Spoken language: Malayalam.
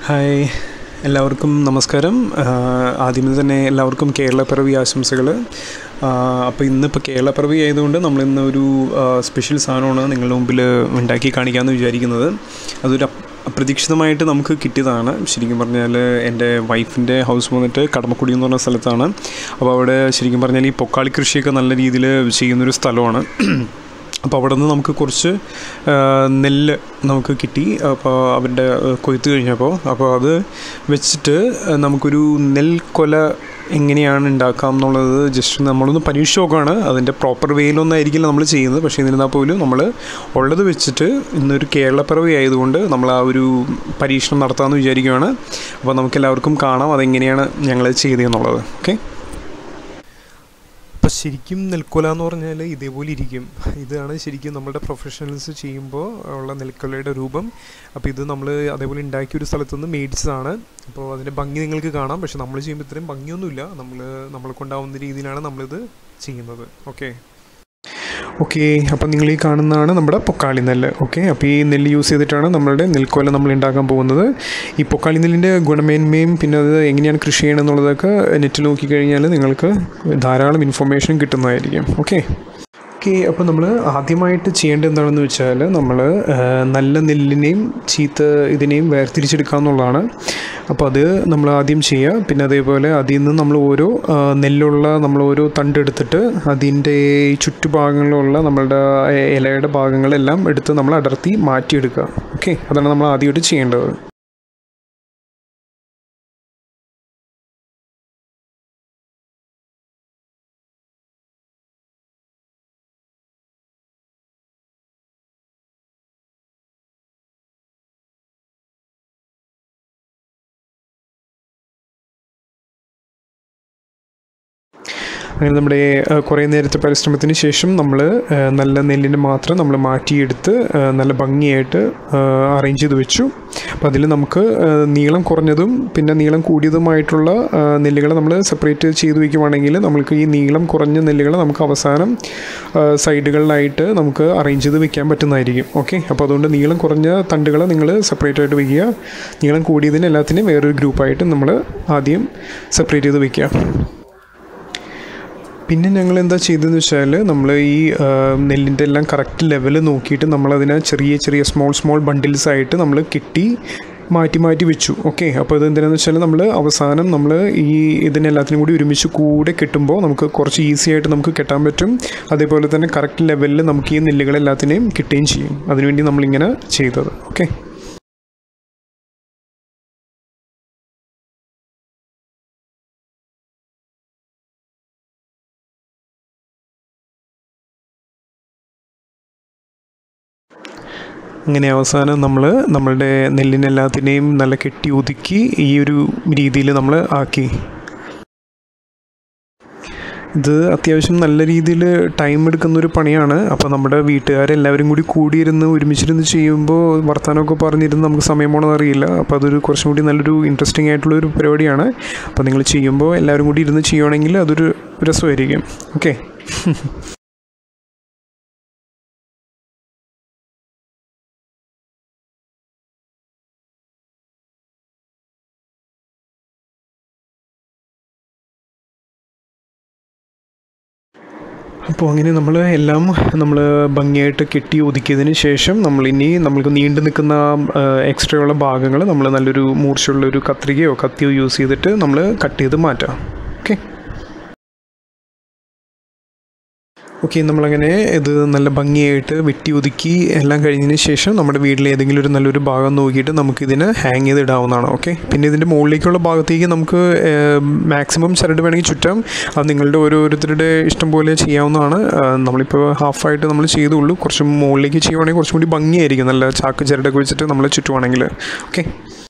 ഹായ് എല്ലാവർക്കും നമസ്കാരം ആഹ് ആദ്യമേ തന്നെ എല്ലാവർക്കും കേരളപ്പിറവി ആശംസകൾ അപ്പോൾ ഇന്നിപ്പോൾ കേരളപ്പിറവി ആയതുകൊണ്ട് നമ്മളിന്ന് ഒരു സ്പെഷ്യൽ സാധനമാണ് നിങ്ങളുടെ മുമ്പിൽ ഉണ്ടാക്കി കാണിക്കാമെന്ന് വിചാരിക്കുന്നത് അതൊരു അപ്- അപ്രതീക്ഷിതമായിട്ട് നമുക്ക് കിട്ടിയതാണ് ശരിക്കും പറഞ്ഞാൽ എൻ്റെ വൈഫിൻ്റെ ഹൗസ് വന്നിട്ട് കടമക്കുടി എന്ന് പറഞ്ഞ സ്ഥലത്താണ് അപ്പോൾ അവിടെ ശരിക്കും പറഞ്ഞാൽ ഈ പൊക്കാളി കൃഷിയൊക്കെ നല്ല രീതിയിൽ ചെയ്യുന്നൊരു സ്ഥലമാണ് അപ്പോൾ അവിടെ നിന്ന് നമുക്ക് കുറച്ച് ആ, നെല്ല് നമുക്ക് കിട്ടി അപ്പോൾ അവരുടെ ആ, കൊയ്ത്ത് കഴിഞ്ഞപ്പോൾ അപ്പോൾ അത് വെച്ചിട്ട് ആ, നമുക്കൊരു നെൽക്കൊല എങ്ങനെയാണ് ഉണ്ടാക്കാം എന്നുള്ളത് ജസ്റ്റ് നമ്മളൊന്ന് പരീക്ഷിച്ച് നോക്കുകയാണ് അതിൻ്റെ പ്രോപ്പർ വേയിലൊന്നും ആയിരിക്കില്ല നമ്മൾ ചെയ്യുന്നത് പക്ഷേ എന്നിരുന്നാൽ പോലും നമ്മൾ ഉള്ളത് വെച്ചിട്ട് ഇന്നൊരു കേരളപ്പിറവി ആയതുകൊണ്ട് നമ്മൾ ആ ഒരു പരീക്ഷണം നടത്താമെന്ന് വിചാരിക്കുകയാണ് അപ്പോൾ നമുക്ക് എല്ലാവർക്കും കാണാം അതെങ്ങനെയാണ് ഞങ്ങൾ ചെയ്തതെന്നുള്ളത് ഓക്കെ അപ്പം ശരിക്കും നെൽക്കൊല എന്ന് പറഞ്ഞാൽ ഇതേപോലെ ഇരിക്കും ഇതാണ് ശരിക്കും നമ്മുടെ പ്രൊഫഷണൽസ് ചെയ്യുമ്പോൾ ഉള്ള നെൽക്കൊലയുടെ രൂപം അപ്പോൾ ഇത് നമ്മൾ അതേപോലെ ഉണ്ടാക്കിയ ഒരു സ്ഥലത്ത് നിന്ന് മേടിച്ചതാണ് അപ്പോൾ അതിൻ്റെ ഭംഗി നിങ്ങൾക്ക് കാണാം പക്ഷെ നമ്മൾ ചെയ്യുമ്പോൾ ഇത്രയും ഭംഗിയൊന്നുമില്ല നമ്മൾ നമ്മളെ കൊണ്ടാവുന്ന രീതിയിലാണ് നമ്മളിത് ചെയ്യുന്നത് ഓക്കെ ഓക്കെ അപ്പോൾ നിങ്ങൾ ഈ കാണുന്നതാണ് നമ്മുടെ പൊക്കാളി നെല്ല് ഓക്കെ അപ്പോൾ ഈ നെല്ല് യൂസ് ചെയ്തിട്ടാണ് നമ്മളുടെ നെൽക്കോല നമ്മൾ ഉണ്ടാക്കാൻ പോകുന്നത് ഈ പൊക്കാളി നെല്ലിൻ്റെ ഗുണമേന്മയും പിന്നെ അത് എങ്ങനെയാണ് കൃഷി ചെയ്യണമെന്നുള്ളതൊക്കെ നെറ്റിൽ നോക്കിക്കഴിഞ്ഞാൽ നിങ്ങൾക്ക് ധാരാളം ഇൻഫർമേഷൻ കിട്ടുന്നതായിരിക്കും ഓക്കെ ഓക്കെ അപ്പോൾ നമ്മൾ ആദ്യമായിട്ട് ചെയ്യേണ്ടത് എന്താണെന്ന് വെച്ചാൽ നമ്മൾ നല്ല നെല്ലിനെയും ചീത്ത ഇതിനെയും വേർതിരിച്ചെടുക്കുക എന്നുള്ളതാണ് അപ്പോൾ അത് നമ്മൾ ആദ്യം ചെയ്യുക പിന്നെ അതേപോലെ അതിൽ നിന്ന് നമ്മൾ ഓരോ ആ, നെല്ലുള്ള നമ്മൾ ഓരോ തണ്ടെടുത്തിട്ട് അതിൻ്റെ ഈ ചുറ്റുഭാഗങ്ങളിലുള്ള നമ്മളുടെ ഇ- ഇലയുടെ ഭാഗങ്ങളെല്ലാം എടുത്ത് നമ്മൾ അടർത്തി മാറ്റിയെടുക്കുക ഓക്കെ അതാണ് നമ്മൾ ആദ്യമായിട്ട് ചെയ്യേണ്ടത് അങ്ങനെ നമ്മുടെ ആ, കുറേ നേരത്തെ പരിശ്രമത്തിന് ശേഷം നമ്മൾ നല്ല നെല്ലിനെ മാത്രം നമ്മൾ മാറ്റിയെടുത്ത് ആ, നല്ല ഭംഗിയായിട്ട് അറേഞ്ച് ചെയ്ത് വെച്ചു അപ്പോൾ അതിൽ നമുക്ക് ആ, നീളം കുറഞ്ഞതും പിന്നെ നീളം കൂടിയതുമായിട്ടുള്ള ആ, നെല്ലുകളെ നമ്മൾ സെപ്പറേറ്റ് ചെയ്ത് വയ്ക്കുവാണെങ്കിൽ നമുക്ക് ഈ നീളം കുറഞ്ഞ നെല്ലുകളെ നമുക്ക് അവസാനം ആ, സൈഡുകളിലായിട്ട് നമുക്ക് അറേഞ്ച് ചെയ്ത് വെക്കാൻ പറ്റുന്നതായിരിക്കും ഓക്കെ അപ്പോൾ അതുകൊണ്ട് നീളം കുറഞ്ഞ തണ്ടുകളെ നിങ്ങൾ സെപ്പറേറ്റ് ആയിട്ട് വയ്ക്കുക നീളം കൂടിയതിന് എല്ലാത്തിനും വേറൊരു ഗ്രൂപ്പായിട്ട് നമ്മൾ ആദ്യം സെപ്പറേറ്റ് ചെയ്ത് വയ്ക്കുക പിന്നെ ഞങ്ങൾ എന്താ ചെയ്തതെന്ന് വെച്ചാൽ നമ്മൾ ഈ ആ, നെല്ലിൻ്റെ എല്ലാം കറക്റ്റ് ലെവൽ നോക്കിയിട്ട് നമ്മളതിനെ ചെറിയ ചെറിയ സ്മോൾ സ്മോൾ ബണ്ടിൽസ് ആയിട്ട് നമ്മൾ കെട്ടി മാറ്റി മാറ്റി വെച്ചു ഓക്കെ അപ്പോൾ ഇത് എന്തിനാന്ന് വെച്ചാൽ നമ്മൾ അവസാനം നമ്മൾ ഈ ഇതിനെല്ലാത്തിനും കൂടി ഒരുമിച്ച് കൂടെ കെട്ടുമ്പോൾ നമുക്ക് കുറച്ച് ഈസി ആയിട്ട് നമുക്ക് കെട്ടാൻ പറ്റും അതേപോലെ തന്നെ കറക്റ്റ് ലെവലിൽ നമുക്ക് ഈ നെല്ലുകളെല്ലാത്തിനെയും കിട്ടുകയും ചെയ്യും അതിനുവേണ്ടി നമ്മളിങ്ങനെ ചെയ്തത് ഓക്കെ അങ്ങനെ അവസാനം നമ്മൾ നമ്മളുടെ നെല്ലിനെല്ലാത്തിനെയും നല്ല കെട്ടി ഒതുക്കി ഈ ഒരു രീതിയിൽ നമ്മൾ ആക്കി ഇത് അത്യാവശ്യം നല്ല രീതിയിൽ ടൈം എടുക്കുന്ന ഒരു പണിയാണ് അപ്പോൾ നമ്മുടെ വീട്ടുകാരെല്ലാവരും കൂടി കൂടിയിരുന്ന് ഒരുമിച്ചിരുന്ന് ചെയ്യുമ്പോൾ വർത്തമാനമൊക്കെ പറഞ്ഞിരുന്ന് നമുക്ക് സമയം പോകണമെന്ന് അറിയില്ല അപ്പോൾ അതൊരു കുറച്ചും കൂടി നല്ലൊരു ഇൻട്രസ്റ്റിംഗ് ആയിട്ടുള്ള ഒരു പരിപാടിയാണ് അപ്പോൾ നിങ്ങൾ ചെയ്യുമ്പോൾ എല്ലാവരും കൂടി ഇരുന്ന് ചെയ്യുവാണെങ്കിൽ അതൊരു രസമായിരിക്കും ഓക്കെ അപ്പോൾ അങ്ങനെ നമ്മൾ എല്ലാം നമ്മൾ ഭംഗിയായിട്ട് കെട്ടി ഒതുക്കിയതിന് ശേഷം നമ്മളിനി നമ്മൾക്ക് നീണ്ടു നിൽക്കുന്ന എക്സ്ട്രാ ഉള്ള ഭാഗങ്ങൾ നമ്മൾ നല്ലൊരു മൂർച്ചയുള്ള ഒരു കത്രികയോ കത്തിയോ യൂസ് ചെയ്തിട്ട് നമ്മൾ കട്ട് ചെയ്ത് മാറ്റാം ഓക്കെ ഓക്കെ നമ്മളങ്ങനെ ഇത് നല്ല ഭംഗിയായിട്ട് വെട്ടി ഒതുക്കി എല്ലാം കഴിഞ്ഞതിന് ശേഷം നമ്മുടെ വീട്ടിലെ ഏതെങ്കിലും ഒരു നല്ലൊരു ഭാഗം നോക്കിയിട്ട് നമുക്കിതിന് ഹാങ് ചെയ്ത് ഇടാവുന്നതാണ് ഓക്കെ പിന്നെ ഇതിൻ്റെ മുകളിലേക്കുള്ള ഭാഗത്തേക്ക് നമുക്ക് മാക്സിമം ചരട് വേണമെങ്കിൽ ചുറ്റാം അത് നിങ്ങളുടെ ഓരോരുത്തരുടെ ഇഷ്ടം പോലെ ചെയ്യാവുന്നതാണ് ആ, നമ്മളിപ്പോൾ ഹാഫായിട്ട് നമ്മൾ ചെയ്തുള്ളൂ കുറച്ച് മുകളിലേക്ക് ചെയ്യുവാണെങ്കിൽ കുറച്ചും കൂടി ഭംഗിയായിരിക്കും നല്ല ചാക്ക് ചരടൊക്കെ വെച്ചിട്ട് നമ്മൾ ചുറ്റുവാണെങ്കിൽ ഓക്കെ